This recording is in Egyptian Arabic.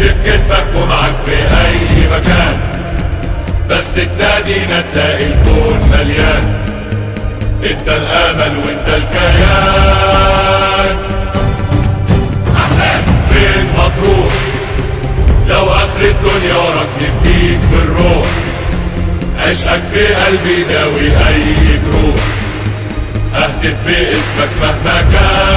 في كتفك ومعك في اي مكان بس تنادينا تلاقي الكون مليان انت الامل وانت الكيان فين هتروح لو اخر الدنيا وراك نفديك بالروح عشقك في قلبي داوي اي جروح اهتف باسمك مهما كان